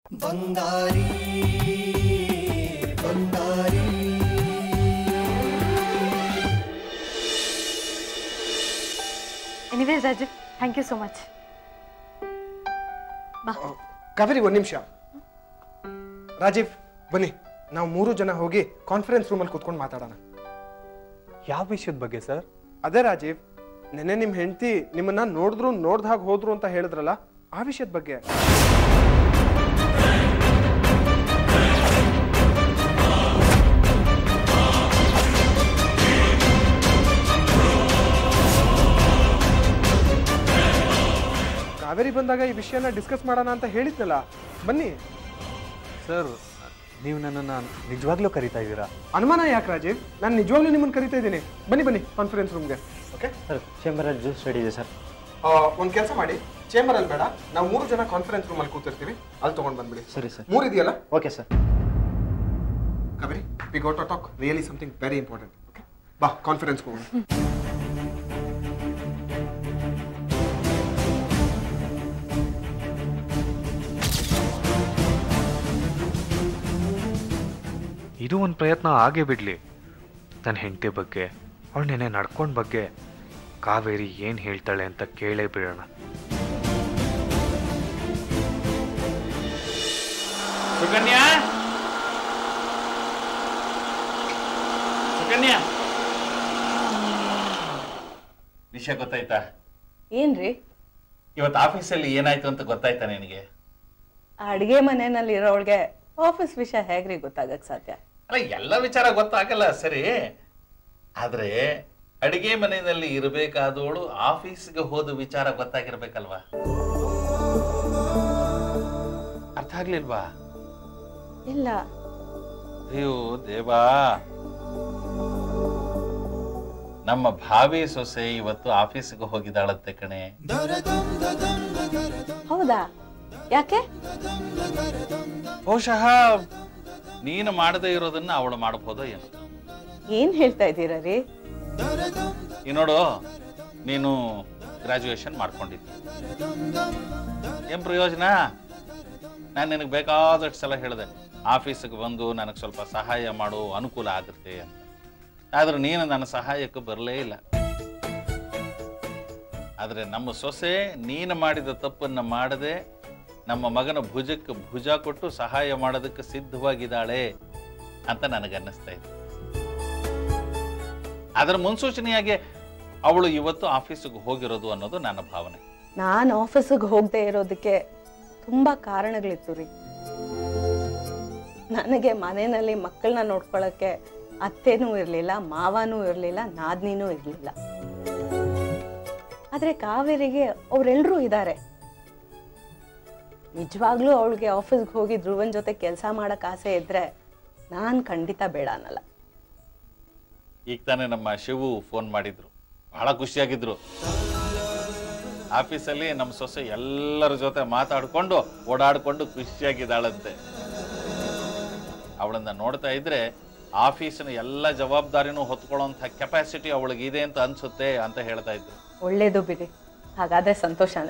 ಬಂಗಾರಿ ಬಂಗಾರಿ anyways Rajeev thank you so much ಬಾ ಕಾವೇರಿ ಒಂದು ನಿಮಿಷ ರಾಜೀವ್ ಬನ್ನಿ ನಾವು ಮೂರು ಜನ ಹೋಗಿ ಕಾನ್ಫರೆನ್ಸ್ ರೂಮಲ್ಲಿ ಕೂತ್ಕೊಂಡು ಮಾತಾಡೋಣ ಯಾವ ವಿಷಯದ ಬಗ್ಗೆ ಸರ್ ಅದೇ ರಾಜೀವ್ ನೆನ್ನೆ ನಿಮ್ಮ ಹೆಂಡತಿ ನಿಮ್ಮನ್ನ ನೋಡಿದ್ರು ನೋಡ್ದ ಹಾಗೆ ಹೋದ್ರು ಅಂತ ಹೇಳಿದ್ರಲ್ಲ ಆ ವಿಷಯದ ಬಗ್ಗೆ ಕಾವೇರಿ ಬಂದಾಗ ಈ ವಿಷಯನ ಡಿಸ್ಕಸ್ ಮಾಡೋಣ ಅಂತ ಹೇಳಿದ್ನಲ್ಲ ಬನ್ನಿ ಸರ್ ನೀವು ನನ್ನನ್ನು ನಿಜವಾಗ್ಲೂ ಕರಿತಾ ಇದ್ದೀರಾ ಅನುಮಾನ ಯಾಕೆ ರಾಜೀವ್ ನಾನು ನಿಜವಾಗ್ಲೂ ನಿಮ್ಮನ್ನು ಕರಿತಾ ಇದ್ದೀನಿ ಬನ್ನಿ ಬನ್ನಿ ಕಾನ್ಫರೆನ್ಸ್ ರೂಮ್ಗೆ ಓಕೆ ಸರ್ ಚೇಂಬರಲ್ಲಿ ಜ್ಯೂಸ್ ರೆಡಿ ಇದೆ ಸರ್ ಒಂದು ಕೆಲಸ ಮಾಡಿ ಚೇಂಬರ್ ಅಲ್ಲಿ ಬೇಡ ನಾವು ಮೂರು ಜನ ಕಾನ್ಫರೆನ್ಸ್ ರೂಮಲ್ಲಿ ಕೂತಿರ್ತೀವಿ ಅಲ್ಲಿ ತಗೊಂಡ್ ಬಂದ್ಬಿಡಿ ಸರಿ ಸರ್ ಮೂರು ಇದೆಯಲ್ಲ ಓಕೆ ಸರ್ ಕಬರಿ we got talk really something very important okay ಬಾ ಕಾನ್ಫರೆನ್ಸ್ ಹೋಗೋಣ ಇದು ಒಂದು ಪ್ರಯತ್ನ ಆಗೇ ಬಿಡಲಿ ನನ್ನ ಹೆಂಡತಿ ಬಗ್ಗೆ ಅವಳು ನೆನೆ ನಡ್ಕೊಂಡ ಬಗ್ಗೆ ಕಾವೇರಿ ಏನು ಹೇಳ್ತಾಳೆ ಅಂತ ಕೇಳೇ ಬಿಡೋಣ ಸುಕನ್ಯಾ ಸುಕನ್ಯಾ ವಿಷಯ ಗೊತ್ತಾಯ್ತಾ ಏನ್ರಿ ಇವತ್ತು ಆಫೀಸಲ್ಲಿ ಏನಾಯ್ತು ಅಂತ ಗೊತ್ತಾಯ್ತಾ ನಿನಗೆ ಅಡಿಗೆ ಮನೆಯಲ್ಲಿ ಇರೋಳ್ಗೆ ಆಫೀಸ್ ವಿಷಯ ಹೇಗ್ರಿ ಗೊತ್ತಾಗಕ್ ಸಾಧ್ಯ ಅಲ್ಲ ಎಲ್ಲ ವಿಚಾರ ಗೊತ್ತಾಗಲ್ಲ ಸರಿ ಆದ್ರೆ ಅಡಿಗೆ ಮನೆಯಲ್ಲಿ ಇರಬೇಕಾದವಳು ಆಫೀಸ್ಗೆ ಹೋದ ವಿಚಾರ ಗೊತ್ತಾಗಿರ್ಬೇಕಲ್ವಾ ಅರ್ಥ ಆಗ್ಲಿಲ್ವಾ ಇಲ್ಲ ಅಯ್ಯೋ ದೇವಾ ನಮ್ಮ ಭಾವಿ ಸೊಸೆ ಇವತ್ತು ಆಫೀಸ್ಗೆ ಹೋಗಿದ್ದಾಳಂತೆ ಕಣೆ ಹೌದಾ ಯಾಕೆ ಬಹುಶಃ ನೀನು ಮಾಡದೇ ಇರೋದನ್ನ ಅವಳು ಮಾಡಬಹುದೋ ಏನು ಏನ್ ಹೇಳ್ತಾ ಇದ್ದೀರಾ ರೀ ಈ ನೋಡು ನೀನು ಗ್ರಾಜುಯೇಷನ್ ಮಾಡ್ಕೊಂಡಿದ್ದಿ ಏನ್ ಪ್ರಯೋಜನ ನಾನು ನಿನಗೆ ಬೇಕಾದಷ್ಟು ಸಲ ಹೇಳಿದೆ ಆಫೀಸಿಗೆ ಬಂದು ನನಗೆ ಸ್ವಲ್ಪ ಸಹಾಯ ಮಾಡು ಅನುಕೂಲ ಆಗುತ್ತೆ ಅಂತ ಆದ್ರೆ ನೀನು ನನ್ನ ಸಹಾಯಕ್ಕೆ ಬರಲೇ ಇಲ್ಲ ಆದರೆ ನಮ್ಮ ಸೊಸೆ ನೀನು ಮಾಡಿದ ತಪ್ಪನ್ನು ಮಾಡದೆ ನಮ್ಮ ಮಗನ ಭುಜಕ್ಕೆ ಭುಜ ಕೊಟ್ಟು ಸಹಾಯ ಮಾಡೋದಕ್ಕೆ ಸಿದ್ಧವಾಗಿದ್ದಾಳೆ ಅಂತ ನನಗನ್ನಿಸ್ತಾ ಇದೆ ಅದರ ಮುನ್ಸೂಚನೆಯಾಗಿ ಅವಳು ಇವತ್ತು ಆಫೀಸಿಗೆ ಹೋಗಿರೋದು ಅನ್ನೋದು ನನ್ನ ಭಾವನೆ ನಾನ್ ಆಫೀಸಿಗೆ ಹೋಗದೆ ಇರೋದಕ್ಕೆ ತುಂಬಾ ಕಾರಣಗಳಿತ್ತು ರೀ ನನಗೆ ಮನೆಯಲ್ಲಿ ಮಕ್ಕಳನ್ನ ನೋಡ್ಕೊಳಕ್ಕೆ ಅತ್ತೆನೂ ಇರಲಿಲ್ಲ ಮಾವನೂ ಇರಲಿಲ್ಲ ನಾದ್ನಿನೂ ಇರಲಿಲ್ಲ ಆದ್ರೆ ಕಾವೇರಿಗೆ ಅವರೆಲ್ಲರೂ ಇದ್ದಾರೆ ನಿಜವಾಗ್ಲೂ ಅವಳಿಗೆ ಆಫೀಸ್ಗೆ ಹೋಗಿ ಧ್ರುವನ್ ಜೊತೆ ಕೆಲಸ ಮಾಡಕ್ ಆಸೆ ಇದ್ರೆ ನಾನ್ ಖಂಡಿತ ಬೇಡ ಅನ್ನಲ್ಲ ಈಗ ತಾನೇ ನಮ್ಮ ಶಿವು ಫೋನ್ ಮಾಡಿದ್ರು ಬಹಳ ಖುಷಿಯಾಗಿದ್ರು ಆಫೀಸಲ್ಲಿ ನಮ್ಮ ಸೊಸೆ ಎಲ್ಲರ ಜೊತೆ ಮಾತಾಡ್ಕೊಂಡು ಓಡಾಡ್ಕೊಂಡು ಖುಷಿಯಾಗಿದ್ದಾಳಂತೆ ಅವಳನ್ನ ನೋಡ್ತಾ ಇದ್ರೆ ಆಫೀಸಿನ ಎಲ್ಲ ಜವಾಬ್ದಾರಿನೂ ಹೊತ್ಕೊಳ್ಳೋಂಥ ಕೆಪಾಸಿಟಿ ಅವಳಿಗೆ ಇದೆ ಅಂತ ಅನ್ಸುತ್ತೆ ಅಂತ ಹೇಳ್ತಾ ಇದ್ರು ಒಳ್ಳೇದು ಬಿಡಿ ಹಾಗಾದ್ರೆ ಸಂತೋಷನೇ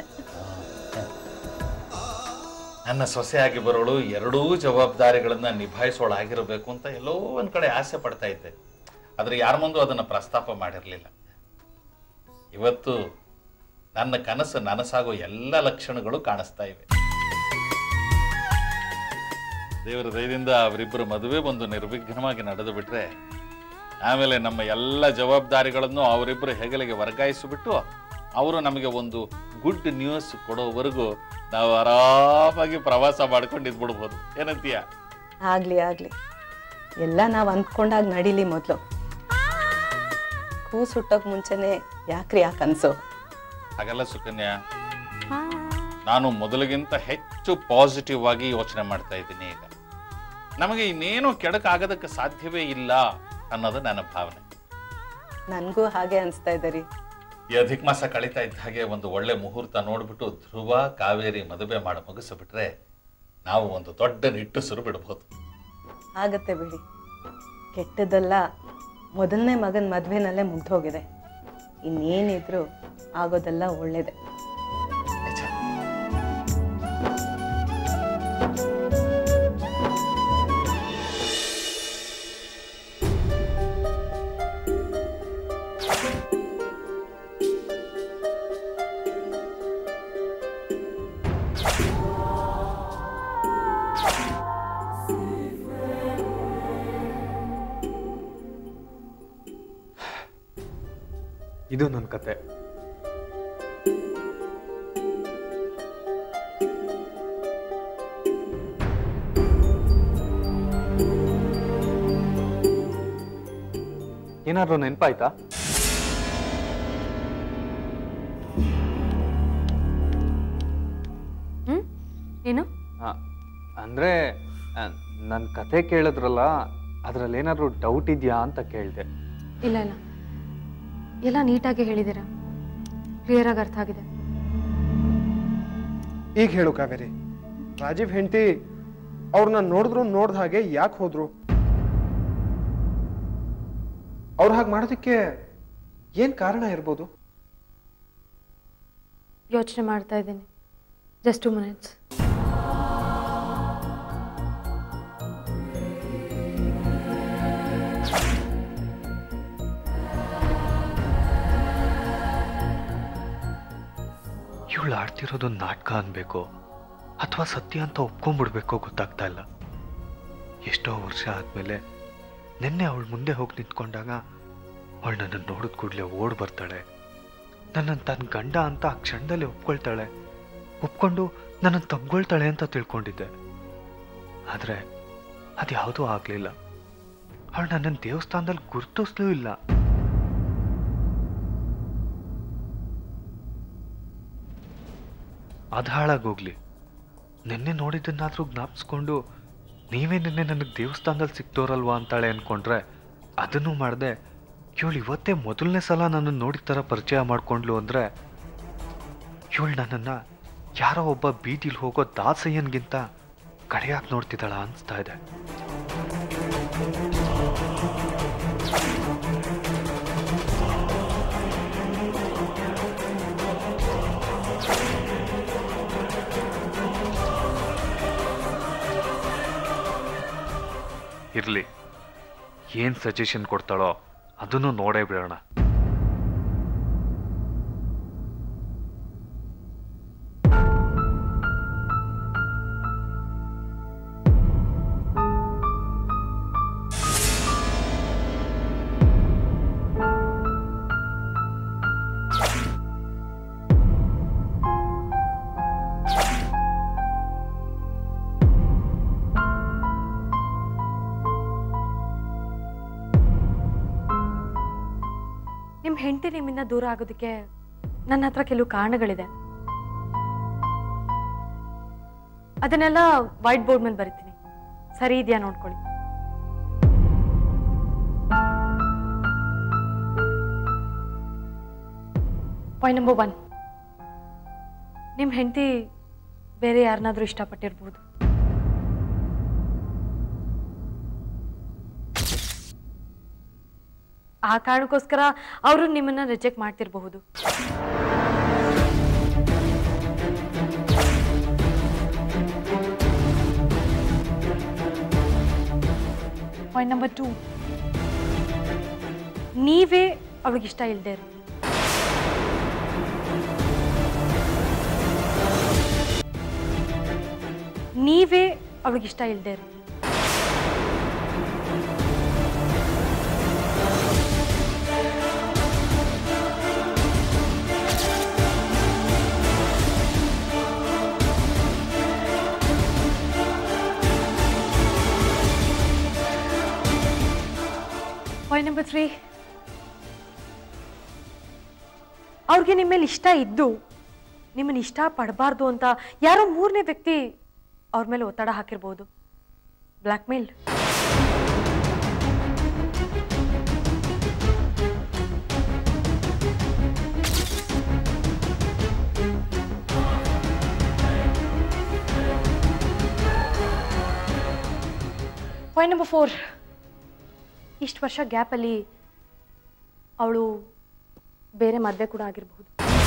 ನನ್ನ ಸೊಸೆಯಾಗಿ ಬರೋಳು ಎರಡೂ ಜವಾಬ್ದಾರಿಗಳನ್ನ ನಿಭಾಯಿಸೋಳಾಗಿರಬೇಕು ಅಂತ ಎಲ್ಲೋ ಒಂದ್ ಕಡೆ ಆಸೆ ಪಡ್ತಾ ಇದ್ದೆ ಆದ್ರೆ ಯಾರ ಮುಂದೂ ಅದನ್ನ ಪ್ರಸ್ತಾಪ ಮಾಡಿರಲಿಲ್ಲ ಇವತ್ತು ನನ್ನ ಕನಸು ನನಸಾಗೋ ಎಲ್ಲ ಲಕ್ಷಣಗಳು ಕಾಣಿಸ್ತಾ ಇವೆ ದೇವರ ದಯದಿಂದ ಅವರಿಬ್ಬರ ಮದುವೆ ಒಂದು ನಿರ್ವಿಘ್ನವಾಗಿ ನಡೆದು ಬಿಟ್ರೆ ಆಮೇಲೆ ನಮ್ಮ ಎಲ್ಲ ಜವಾಬ್ದಾರಿಗಳನ್ನು ಅವರಿಬ್ಬರು ಹೆಗಲಿಗೆ ವರ್ಗಾಯಿಸಿಬಿಟ್ಟು ಅವರು ನಮಗೆ ಒಂದು ಗುಡ್ ನ್ಯೂಸ್ ಕೊಡೋವರೆಗೂ ನಾವು ಆರಾಮಾಗಿ ಪ್ರವಾಸ ಮಾಡ್ಕೊಂಡು ಇದ್ಬಿಡ್ಬೋದು ಏನಂತೀಯ ಆಗ್ಲಿ ಆಗ್ಲಿ ಎಲ್ಲ ನಾವು ಅಂದ್ಕೊಂಡಾಗ ನಡೀಲಿ ಮೊದಲು ಕೂಸು ಹುಟ್ಟೋಕ್ ಮುಂಚೆನೆ ಯಾಕ್ರಿ ಆ ಕನಸು ಹಾಗಲ್ಲ ಸುಕನ್ಯಾ ನಾನು ಮೊದಲಿಗಿಂತ ಹೆಚ್ಚು ಪಾಸಿಟಿವ್ ಆಗಿ ಯೋಚನೆ ಮಾಡ್ತಾ ಇದ್ದೀನಿ ಈಗ ನಮಗೆ ಇನ್ನೇನು ಕೆಡಕಾಗೋದಕ್ಕೆ ಸಾಧ್ಯವೇ ಇಲ್ಲ ಅನ್ನೋದು ನನ್ನ ಭಾವನೆ ನನಗೂ ಹಾಗೆ ಅನಿಸ್ತಾ ಇದೆ ರೀ ಈ ಅಧಿಕ ಮಾಸ ಕಳೀತಾ ಇದ್ದ ಹಾಗೆ ಒಂದು ಒಳ್ಳೆ ಮುಹೂರ್ತ ನೋಡ್ಬಿಟ್ಟು ಧ್ರುವ ಕಾವೇರಿ ಮದುವೆ ಮಾಡಿ ಮುಗಿಸಿಬಿಟ್ರೆ ನಾವು ಒಂದು ದೊಡ್ಡ ನಿಟ್ಟುಸಿರು ಬಿಡ್ಬೋದು ಆಗತ್ತೆ ಬಿಡಿ ಕೆಟ್ಟದೆಲ್ಲ ಮೊದಲನೇ ಮಗನ ಮದುವೆನಲ್ಲೇ ಮುಗ್ದೋಗಿದೆ ಇನ್ನೇನಿದ್ರು ಆಗೋದೆಲ್ಲ ಒಳ್ಳೇದೆ ನಿಜ ಇದು ನನ್ನ ಕತೆ ಏನಾದರೂ ನೆನಪಾಯ್ತಾ ಹ್ಞೂ ಏನು ಆ, ಅಂದ್ರೆ ನನ್ನ ಕತೆ ಕೇಳಿದ್ರಲ್ಲ ಅದ್ರಲ್ಲಿ ಏನಾದರೂ ಡೌಟ್ ಇದೆಯಾ ಅಂತ ಕೇಳಿದೆ ಇಲ್ಲ ಇಲ್ಲ ಎಲ್ಲ ನೀಟಾಗಿ ಹೇಳಿದ್ದೀರಾ ಕ್ಲಿಯರಾಗಿ ಅರ್ಥ ಆಗಿದೆ ಈಗ ಹೇಳು ಕಾವೇರಿ ರಾಜೀವ್ ಹೆಂಡತಿ ಅವ್ರನ್ನ ನೋಡಿದ್ರು ನೋಡ್ದ ಹಾಗೆ ಯಾಕೆ ಹೋದ್ರು ಅವ್ರು ಹಾಗೆ ಮಾಡೋದಕ್ಕೆ ಏನ್ ಕಾರಣ ಇರ್ಬೋದು ಯೋಚನೆ ಮಾಡ್ತಾ ಇದ್ದೀನಿ ಜಸ್ಟ್ ಟು ಮಿನಿಟ್ಸ್ ಇವಳು ಆಡ್ತಿರೋದು ನಾಟಕ ಅನ್ಬೇಕೋ ಅಥವಾ ಸತ್ಯ ಅಂತ ಒಪ್ಕೊಂಡ್ಬಿಡ್ಬೇಕೋ ಗೊತ್ತಾಗ್ತಾ ಇಲ್ಲ ಎಷ್ಟೋ ವರ್ಷ ಆದ್ಮೇಲೆ ನಿನ್ನೆ ಅವಳು ಮುಂದೆ ಹೋಗಿ ನಿಂತ್ಕೊಂಡಾಗ ಅವಳು ನನ್ನನ್ನು ನೋಡಿದ ಕೂಡಲೇ ಓಡ್ ಬರ್ತಾಳೆ ನನ್ನನ್ನು ತನ್ನ ಗಂಡ ಅಂತ ಆ ಕ್ಷಣದಲ್ಲಿ ಒಪ್ಕೊಳ್ತಾಳೆ ಒಪ್ಕೊಂಡು ನನ್ನನ್ನು ತಬ್ಕೊಳ್ತಾಳೆ ಅಂತ ತಿಳ್ಕೊಂಡಿದ್ದೆ ಆದರೆ ಅದ್ಯಾವುದೂ ಆಗಲಿಲ್ಲ ಅವಳು ನನ್ನನ್ನು ದೇವಸ್ಥಾನದಲ್ಲಿ ಗುರುತಿಸ್ಲೂ ಇಲ್ಲ ಅದು ಹಾಳಾಗೋಗ್ಲಿ ನಿನ್ನೆ ನೋಡಿದ್ದನ್ನಾದ್ರೂ ಜ್ಞಾಪಿಸ್ಕೊಂಡು ನೀವೇ ನಿನ್ನೆ ನನಗೆ ದೇವಸ್ಥಾನದಲ್ಲಿ ಸಿಕ್ತೋರಲ್ವಾ ಅಂತಾಳೆ ಅನ್ಕೊಂಡ್ರೆ ಅದನ್ನು ಮಾಡದೆ ಇವಳು ಇವತ್ತೇ ಮೊದಲನೇ ಸಲ ನನ್ನನ್ನು ನೋಡಿದ ಥರ ಪರಿಚಯ ಮಾಡ್ಕೊಂಡ್ಲು ಅಂದರೆ ಇವಳು ನನ್ನನ್ನು ಯಾರೋ ಒಬ್ಬ ಬೀದಿಲಿ ಹೋಗೋ ದಾಸಯ್ಯನ್ಗಿಂತ ಕಡೆಯಾಗಿ ನೋಡ್ತಿದ್ದಾಳ ಅನಿಸ್ತಾ ಇದೆ ಇರಲಿ ಏನು ಸಜೆಷನ್ ಕೊಡ್ತಾಳೋ ಅದನ್ನು ನೋಡೇ ಬಿಡೋಣ ನಿಮ್ಮ ಹೆಂಡತಿ ನಿಮ್ಮಿಂದ ದೂರ ಆಗೋದಕ್ಕೆ ನನ್ನ ಹತ್ರ ಕೆಲವು ಕಾರಣಗಳಿದೆ ಅದನ್ನೆಲ್ಲ ವೈಟ್ ಬೋರ್ಡ್ ಮೇಲೆ ಬರಿತೀನಿ ಸರಿ ಇದೆಯಾ ನೋಡ್ಕೊಳ್ಳಿ ಪಾಯಿಂಟ್ ನಂಬರ್ ಒನ್ ನಿಮ್ಮ ಹೆಂಡತಿ ಬೇರೆ ಯಾರನ್ನಾದ್ರೂ ಇಷ್ಟಪಟ್ಟಿರ್ಬೋದು ಆ ಕಾರಣಕ್ಕೋಸ್ಕರ ಅವರು ನಿಮ್ಮನ್ನ ರಿಜೆಕ್ಟ್ ಮಾಡ್ತಿರಬಹುದು ಪಾಯಿಂಟ್ ನಂಬರ್ ಟೂ ನೀವೇ ಅವಳಿಗೆ ಇಷ್ಟ ಇಲ್ಲದೆ ಇರೋ ನೀವೇ ಅವಳಿಗೆ ಇಷ್ಟ ಇಲ್ಲದೆ ಇರೋ ಪಾಯಿಂಟ್ ನಂಬರ್ ತ್ರೀ ಅವ್ರಿಗೆ ನಿಮ್ಮ ಮೇಲೆ ಇಷ್ಟ ಇದ್ದು ನಿಮ್ಮನ್ನ ಇಷ್ಟ ಪಡಬಾರ್ದು ಅಂತ ಯಾರೋ ಮೂರನೇ ವ್ಯಕ್ತಿ ಅವ್ರ ಮೇಲೆ ಒತ್ತಡ ಹಾಕಿರ್ಬೋದು blackmail point number four ಇಷ್ಟು ವರ್ಷ ಗ್ಯಾಪಲ್ಲಿ ಅವಳು ಬೇರೆ ಮದುವೆ ಕೂಡ ಆಗಿರಬಹುದು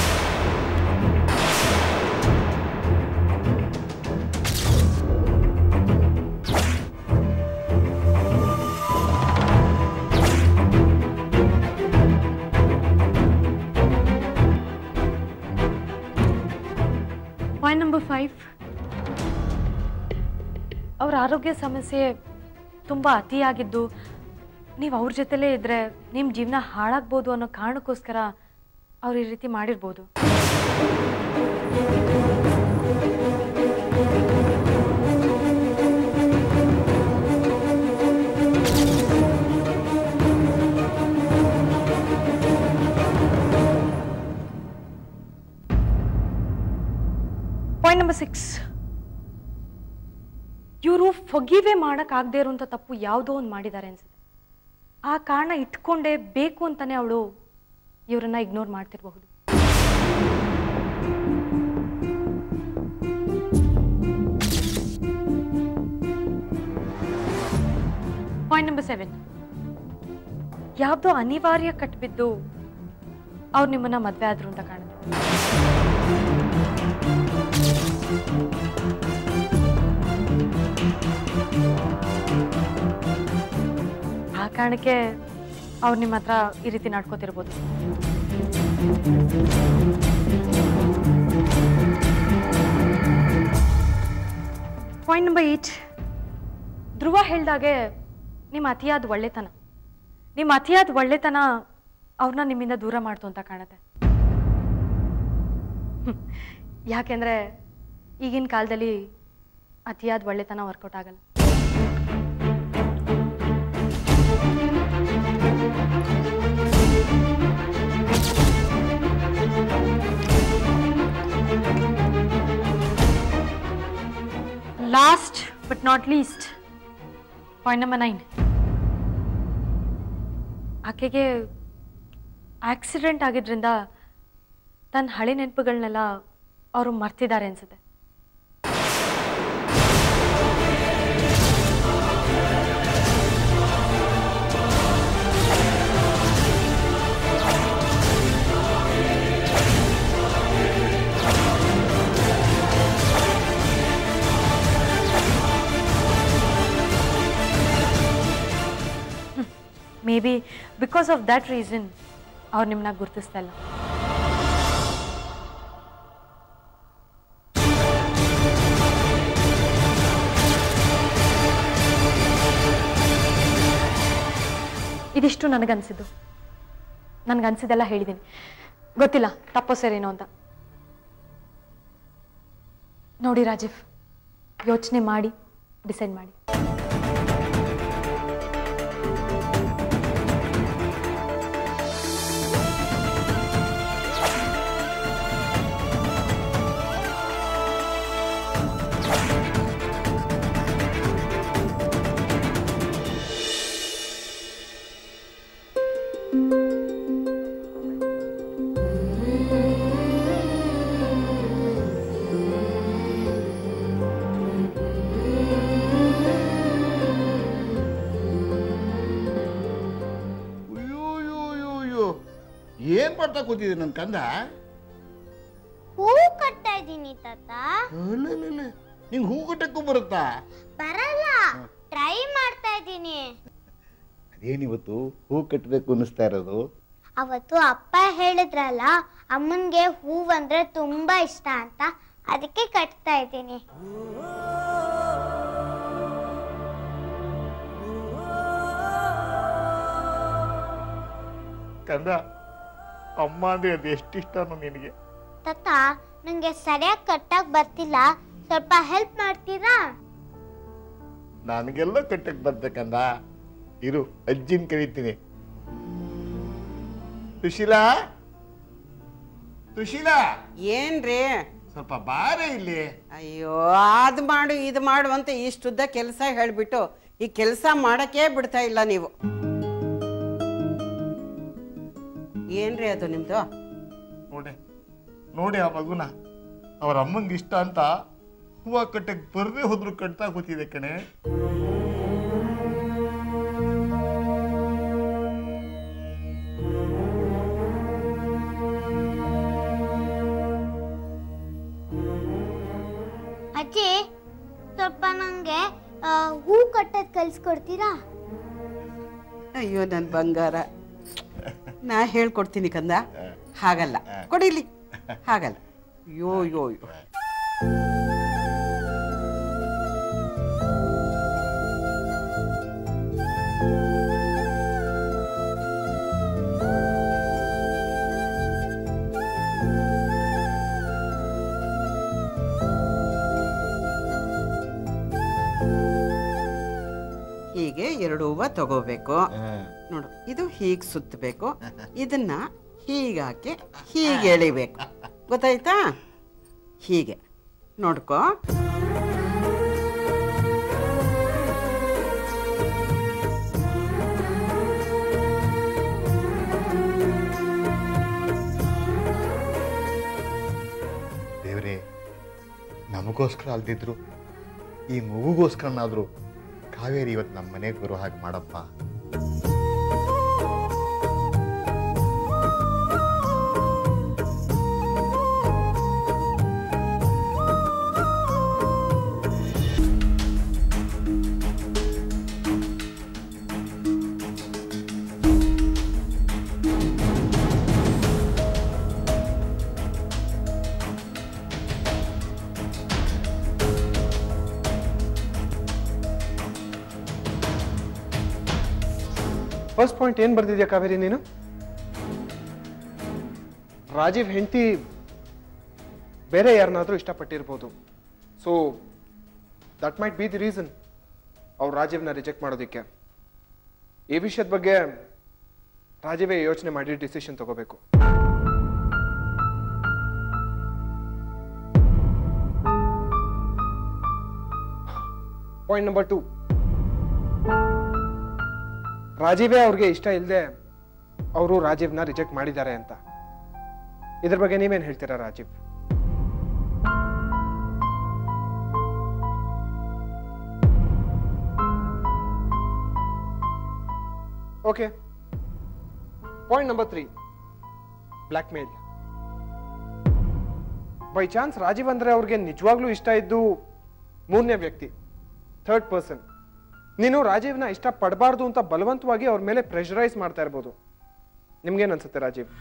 ಪಾಯಿಂಟ್ ನಂಬರ್ ಫೈವ್ ಅವ್ರ ಆರೋಗ್ಯ ಸಮಸ್ಯೆ ತುಂಬ ಅತಿಯಾಗಿದ್ದು ನೀವು ಅವ್ರ ಜೊತೆಲೇ ಇದ್ದರೆ ನಿಮ್ಮ ಜೀವನ ಹಾಳಾಗ್ಬೋದು ಅನ್ನೋ ಕಾರಣಕ್ಕೋಸ್ಕರ ಅವ್ರು ಈ ರೀತಿ ಮಾಡಿರ್ಬೋದು ಪಾಯಿಂಟ್ ನಂಬರ್ ಸಿಕ್ಸ್ ಇವರು ಫೊಗಿವೆ ಮಾಡೋಕ್ಕಾಗದೇ ಇರುವಂಥ ತಪ್ಪು ಯಾವುದೋ ಒಂದು ಮಾಡಿದ್ದಾರೆ ಅನ್ಸುತ್ತೆ ಆ ಕಾರಣ ಇಟ್ಕೊಂಡೇ ಬೇಕು ಅಂತಾನೆ ಅವಳು ಇವರನ್ನ ಇಗ್ನೋರ್ ಮಾಡ್ತಿರಬಹುದು ಪಾಯಿಂಟ್ ನಂಬರ್ ಸೆವೆನ್ ಯಾವುದೋ ಅನಿವಾರ್ಯ ಕಟ್ಬಿದ್ದು ಅವ್ರು ನಿಮ್ಮನ್ನ ಮದ್ವೆ ಆದ್ರು ಅಂತ ಕಾಣುತ್ತೆ ಆ ಕಾರಣಕ್ಕೆ ಅವ್ರು ನಿಮ್ಮ ಹತ್ರ ಈ ರೀತಿ ನಡ್ಕೋತಿರ್ಬೋದು ಪಾಯಿಂಟ್ ನಂಬರ್ ಏಟ್ ಧ್ರುವ ಹೇಳ್ದಾಗೆ ನಿಮ್ಮ ಅತಿಯಾದ ಒಳ್ಳೆತನ ನಿಮ್ಮ ಅತಿಯಾದ ಒಳ್ಳೆತನ ಅವ್ರನ್ನ ನಿಮ್ಮಿಂದ ದೂರ ಮಾಡ್ತು ಅಂತ ಕಾಣುತ್ತೆ ಹ್ಮ್. ಯಾಕೆಂದ್ರೆ ಈಗಿನ ಕಾಲದಲ್ಲಿ ಅತಿಯಾದ ಒಳ್ಳೆತನ ವರ್ಕೌಟ್ ಆಗಲ್ಲ last but not least point number nine ಆಕೆಗೆ ಆಕ್ಸಿಡೆಂಟ್ ಆಗಿದ್ರಿಂದ ತನ್ನ ಹಳೆ ನೆನಪುಗಳನ್ನೆಲ್ಲ ಅವರು ಮರ್ತಿದ್ದಾರೆ ಅನ್ಸುತ್ತೆ maybe because of that reason ಅವ್ರು ನಿಮ್ಮನ್ನ ಗುರ್ತಿಸ್ತಾ ಇಲ್ಲ ಇದಿಷ್ಟು ನನಗನ್ಸಿದ್ದು ನನಗನ್ಸಿದ್ದೆಲ್ಲ ಹೇಳಿದ್ದೀನಿ ಗೊತ್ತಿಲ್ಲ ತಪ್ಪೋ ಸರಿನೋ ಅಂತ ನೋಡಿ ರಾಜೀವ್ ಯೋಚನೆ ಮಾಡಿ ಡಿಸೈಡ್ ಮಾಡಿ ಅಯ್ಯೋ ಅಯ್ಯೋ ಅಯ್ಯೋ ಅಯ್ಯೋ ಏನ್ ಮಾಡ್ತಾ ಕೂತಿದೆ ನನ್ನ ಕಂದ ಹೂ ಕಟ್ತಾ ಇದ್ದೀನಿ ತಾತ ನಿಂಗೆ ಹೂ ಕಟ್ಟಕ್ಕೂ ಬರುತ್ತಾ ಬರಲ್ಲ ಟ್ರೈ ಮಾಡ್ತಾ ಇದ್ದೀನಿ ಅದೇನಿವತ್ತು ಹೂ ಕಟ್ಟಬೇಕು ಅನ್ನಿಸ್ತಾ ಇರೋದು ಅವತ್ತು ಅಪ್ಪ ಹೇಳಿದ್ರಲ್ಲ ಅಮ್ಮನ್ಗೆ ಹೂವಂದ್ರೆ ತುಂಬಾ ಇಷ್ಟ ಅಂತ ಅದಕ್ಕೆ ಕಟ್ತಾ ಇದ್ದೀನಿ ಕಂದ ಅಮ್ಮ ಅಂದ್ರೆ ಅದು ಎಷ್ಟಿಷ್ಟನೋ ನಿನಗೆ ತಾತ ನಂಗೆ ಸರಿಯಾಗಿ ಕಟ್ಟಕ್ ಬರ್ತಿಲ್ಲ ಸ್ವಲ್ಪ ಹೆಲ್ಪ್ ಮಾಡ್ತೀರಾ ನನಗೆಲ್ಲ ಕಟ್ಟಕ್ ಬರ್ಬೇಕಂದ ಇರು ಅಜ್ಜಿನ ಕರಿತೀನಿ ಸುಶೀಲಾ ಸುಶೀಲಾ ಏನ್ರಿ ಸ್ವಲ್ಪ ಬಾರೆ ಇಲ್ಲಿ ಅಯ್ಯೋ ಅದು ಮಾಡು ಇದು ಮಾಡು ಅಂತ ಇಷ್ಟುದ್ದ ಕೆಲಸ ಹೇಳ್ಬಿಟ್ಟು ಈ ಕೆಲಸ ಮಾಡಕ್ಕೆ ಬಿಡ್ತಾ ಇಲ್ಲ ನೀವು ಏನ್ರಿ ಅದು ನಿಮ್ದು ನೋಡಿ ನೋಡಿ ಆ ಮಗುನ ಅವ್ರ ಅಮ್ಮಂಗೆ ಇಷ್ಟ ಅಂತ ಹೂವ ಕಟ್ಟಕ್ ಬರ್ದೇ ಹೋದ್ರು ಕಟ್ತಾ ಕೂತಿದೆ ಕಣೆ ಅಜ್ಜಿ ಸ್ವಲ್ಪ ನಂಗೆ ಆ, ಹೂ ಕಟ್ಟೋದ್ ಕಲ್ಸ್ಕೊಡ್ತೀರಾ ಅಯ್ಯೋ ನನ್ನ ಬಂಗಾರ ನಾ ಹೇಳ್ಕೊಡ್ತೀನಿ ಕಂದ ಹಾಗಲ್ಲ ಕೊಡಿಲಿ ಹಾಗಲ್ಲ ಯೋ ಯೋ ಯೋ ಹೀಗೆ ಎರಡು ಹೂವ ತಗೋಬೇಕು ನೋಡು ಇದು ಹೀಗೆ ಸುತ್ತಬೇಕು ಇದನ್ನ ಹೀಗಾಕಿ ಹೀಗೆ ಎಳಿಬೇಕು ಗೊತ್ತಾಯ್ತಾ ಹೀಗೆ ನೋಡ್ಕೋ ದೇವ್ರೇ ನಮಗೋಸ್ಕರ ಅಲ್ದಿದ್ರು ಈ ಮಗುಗೋಸ್ಕರನಾದರೂ ಕಾವೇರಿ ಇವತ್ತು ನಮ್ಮ ಮನೆಗೆ ಬರೋ ಹಾಗೆ ಮಾಡಪ್ಪ ಫಸ್ಟ್ ಪಾಯಿಂಟ್ ಏನು ಬರ್ದಿದ್ಯಾ ಕಾವೇರಿ ನೀನು ರಾಜೀವ್ ಹೆಂಡತಿ ಬೇರೆ ಯಾರನ್ನಾದ್ರೂ ಇಷ್ಟಪಟ್ಟಿರ್ಬೋದು so that might be the reason ಅವ್ರು ರಾಜೀವ್ನ ರಿಜೆಕ್ಟ್ ಮಾಡೋದಕ್ಕೆ ಈ ವಿಷಯದ ಬಗ್ಗೆ ರಾಜೀವೇ ಯೋಚನೆ ಮಾಡಿ ಡಿಸಿಷನ್ ತಗೋಬೇಕು ಪಾಯಿಂಟ್ ನಂಬರ್ ಟೂ ರಾಜೀವೇ ಅವ್ರಿಗೆ ಇಷ್ಟ ಇಲ್ಲದೆ ಅವರು ರಾಜೀವ್ನ ರಿಜೆಕ್ಟ್ ಮಾಡಿದ್ದಾರೆ ಅಂತ ಇದ್ರ ಬಗ್ಗೆ ನೀವೇನು ಹೇಳ್ತೀರಾ Rajeev okay point number three blackmail by chance Rajeev ಅಂದ್ರೆ ಅವ್ರಿಗೆ ನಿಜವಾಗ್ಲೂ ಇಷ್ಟ ಇದ್ದು ಮೂರನೇ ವ್ಯಕ್ತಿ ಥರ್ಡ್ ಪರ್ಸನ್ ನೀನು ರಾಜೀವ್ನ ಇಷ್ಟ ಪಡಬಾರ್ದು ಅಂತ ಬಲವಂತವಾಗಿ ಅವ್ರ ಮೇಲೆ ಪ್ರೆಷರೈಸ್ ಮಾಡ್ತಾ ಇರ್ಬೋದು ನಿಮ್ಗೇನ್ ಅನ್ಸುತ್ತೆ ರಾಜೀವ್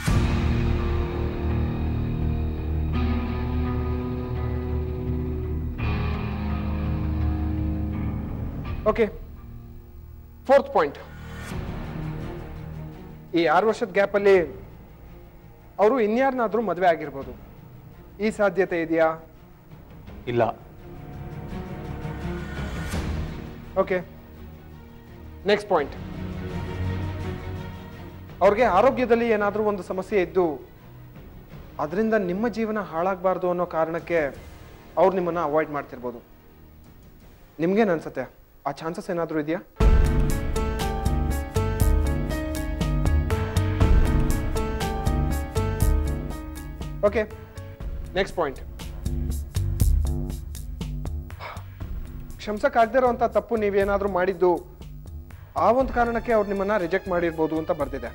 ಓಕೆ ಫೋರ್ತ್ ಪಾಯಿಂಟ್ ಈ ಆರು ವರ್ಷದ ಗ್ಯಾಪಲ್ಲಿ ಅವರು ಇನ್ಯಾರನ್ನಾದ್ರೂ ಮದುವೆ ಆಗಿರ್ಬೋದು ಈ ಸಾಧ್ಯತೆ ಇದೆಯಾ ಇಲ್ಲ ಓಕೆ ನೆಕ್ಸ್ಟ್ ಪಾಯಿಂಟ್ ಅವ್ರಿಗೆ ಆರೋಗ್ಯದಲ್ಲಿ ಏನಾದರೂ ಒಂದು ಸಮಸ್ಯೆ ಇದ್ದು ಅದರಿಂದ ನಿಮ್ಮ ಜೀವನ ಹಾಳಾಗಬಾರ್ದು ಅನ್ನೋ ಕಾರಣಕ್ಕೆ ಅವ್ರು ನಿಮ್ಮನ್ನ ಅವಾಯ್ಡ್ ಮಾಡ್ತಿರ್ಬೋದು ನಿಮ್ಗೇನು ಅನ್ಸುತ್ತೆ ಆ ಚಾನ್ಸಸ್ ಏನಾದರೂ ಇದೆಯಾ ಓಕೆ ನೆಕ್ಸ್ಟ್ ಪಾಯಿಂಟ್ ಕ್ಷಮಿಸಕ್ಕಾಗದೇ ಇರೋಂಥ ತಪ್ಪು ನೀವೇನಾದ್ರೂ ಮಾಡಿದ್ದು ಆ ಒಂದು ಕಾರಣಕ್ಕೆ ಅವ್ರು ನಿಮ್ಮನ್ನ ರಿಜೆಕ್ಟ್ ಮಾಡಿರ್ಬೋದು ಅಂತ ಬರ್ದಿದೆ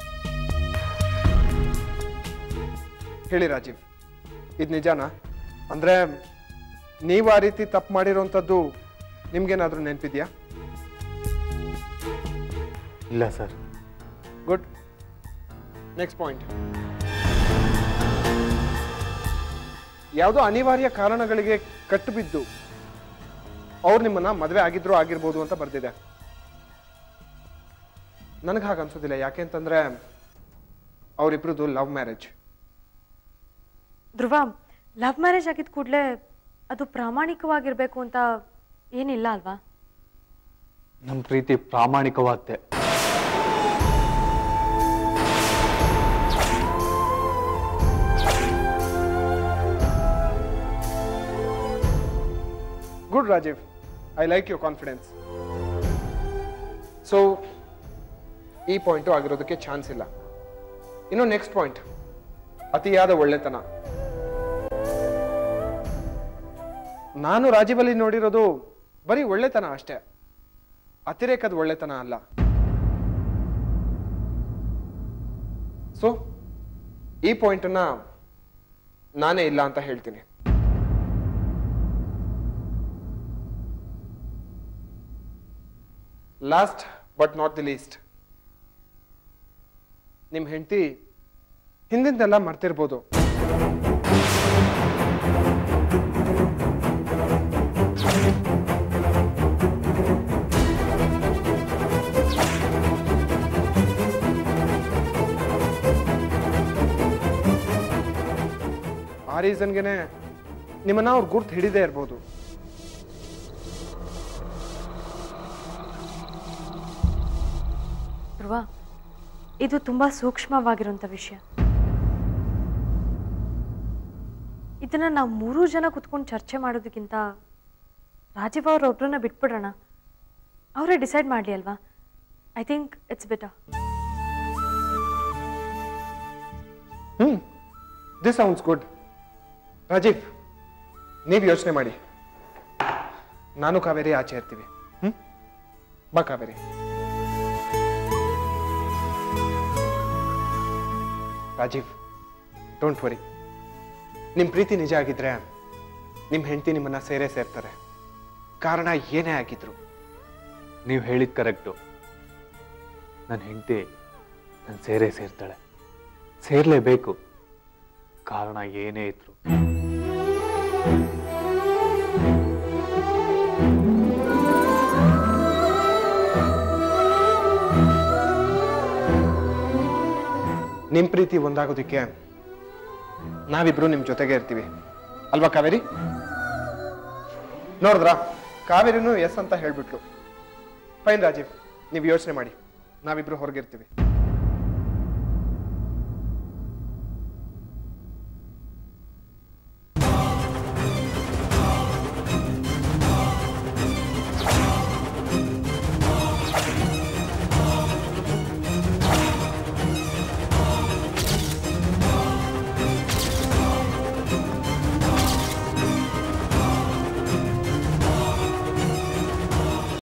ಹೇಳಿ ರಾಜೀವ್ ಇದು ನಿಜಾನಾ ಅಂದ್ರೆ ನೀವು ಆ ರೀತಿ ತಪ್ಪು ಮಾಡಿರೋಂಥದ್ದು ನಿಮ್ಗೇನಾದ್ರೂ ನೆನಪಿದ್ಯಾ ಇಲ್ಲ ಸರ್ ಗುಡ್ ನೆಕ್ಸ್ಟ್ ಪಾಯಿಂಟ್ ಯಾವುದೋ ಅನಿವಾರ್ಯ ಕಾರಣಗಳಿಗೆ ಕಟ್ಟು ಬಿದ್ದು ಅವ್ರು ನಿಮ್ಮನ್ನ ಮದುವೆ ಆಗಿದ್ರು ಆಗಿರ್ಬೋದು ಅಂತ ಬರ್ದಿದೆ ನನಗೆ ಹಾಗೆ ಅನ್ಸೋದಿಲ್ಲ ಯಾಕೆ ಅಂತಂದ್ರೆ ಅವರಿಬ್ರದ್ದು love marriage Dhruva love marriage ಆಗಿದ ಕೂಡಲೇ ಅದು ಪ್ರಾಮಾಣಿಕವಾಗಿರ್ಬೇಕು ಅಂತ ಏನಿಲ್ಲ ಅಲ್ವಾ ನಮ್ಮ ಪ್ರೀತಿ ಪ್ರಾಮಾಣಿಕವಾಗ್ತೆ good Rajeev I like your confidence so ಈ ಪಾಯಿಂಟು ಆಗಿರೋದಕ್ಕೆ ಚಾನ್ಸ್ ಇಲ್ಲ ಇನ್ನು ನೆಕ್ಸ್ಟ್ ಪಾಯಿಂಟ್ ಅತಿಯಾದ ಒಳ್ಳೆತನ ನಾನು ರಾಜೀವಲ್ಲಿ ನೋಡಿರೋದು ಬರೀ ಒಳ್ಳೆತನ ಅಷ್ಟೇ ಅತಿರೇಕದ ಒಳ್ಳೆತನ ಅಲ್ಲ ಸೊ ಈ ಪಾಯಿಂಟನ್ನ ನಾನೇ ಇಲ್ಲ ಅಂತ ಹೇಳ್ತೀನಿ last but not the least ನಿಮ್ಮ ಹೆಂಡತಿ ಹಿಂದಿಂದೆಲ್ಲ ಮರ್ತಿರ್ಬೋದು ಆ ರೀಸನ್ಗೆನೆ ನಿಮ್ಮನ್ನ ಅವ್ರು ಗುರ್ತು ಹಿಡಿದೇ ಇರ್ಬೋದು ಧ್ರುವ ಇದು ತುಂಬ ಸೂಕ್ಷ್ಮವಾಗಿರುವಂಥ ವಿಷಯ ಇದನ್ನ ನಾವು ಮೂರೂ ಜನ ಕುತ್ಕೊಂಡು ಚರ್ಚೆ ಮಾಡೋದಕ್ಕಿಂತ ರಾಜೀವ್ ಅವ್ರೊಬ್ರನ್ನ ಬಿಟ್ಬಿಡೋಣ ಅವರೇ ಡಿಸೈಡ್ ಮಾಡಲಿ ಅಲ್ವಾ I think it's better hmm this sounds good Rajeev ನೀವು ಯೋಚನೆ ಮಾಡಿ ನಾನು ಕಾವೇರಿ ಆಚೆ ಇರ್ತೀವಿ ಹ್ಮ್ ಬಾ ಕಾವೇರಿ ರಾಜೀವ್ ಡೋಂಟ್ ವರಿ ನಿಮ್ಮ ಪ್ರೀತಿ ನಿಜ ಆಗಿದ್ರೆ ನಿಮ್ಮ ಹೆಂಡತಿ ನಿಮ್ಮನ್ನ ಸೇರೇ ಸೇರ್ತಾರೆ ಕಾರಣ ಏನೇ ಆಗಿದ್ರು ನೀವು ಹೇಳಿದ ಕರೆಕ್ಟು ನನ್ನ ಹೆಂಡತಿ ನನ್ನ ಸೇರೇ ಸೇರ್ತಾಳೆ ಸೇರಲೇಬೇಕು ಕಾರಣ ಏನೇ ಇದ್ರು ನಿಮ್ಮ ಪ್ರೀತಿ ಒಂದಾಗೋದಕ್ಕೆ ನಾವಿಬ್ರು ನಿಮ್ಮ ಜೊತೆಗೆ ಇರ್ತೀವಿ ಅಲ್ವಾ ಕಾವೇರಿ ನೋಡಿದ್ರಾ ಕಾವೇರಿನೂ ಎಸ್ ಅಂತ ಹೇಳ್ಬಿಟ್ಲು ಫೈನ್ ರಾಜೀವ್ ನೀವು ಯೋಚನೆ ಮಾಡಿ ನಾವಿಬ್ರು ಹೊರಗಿರ್ತೀವಿ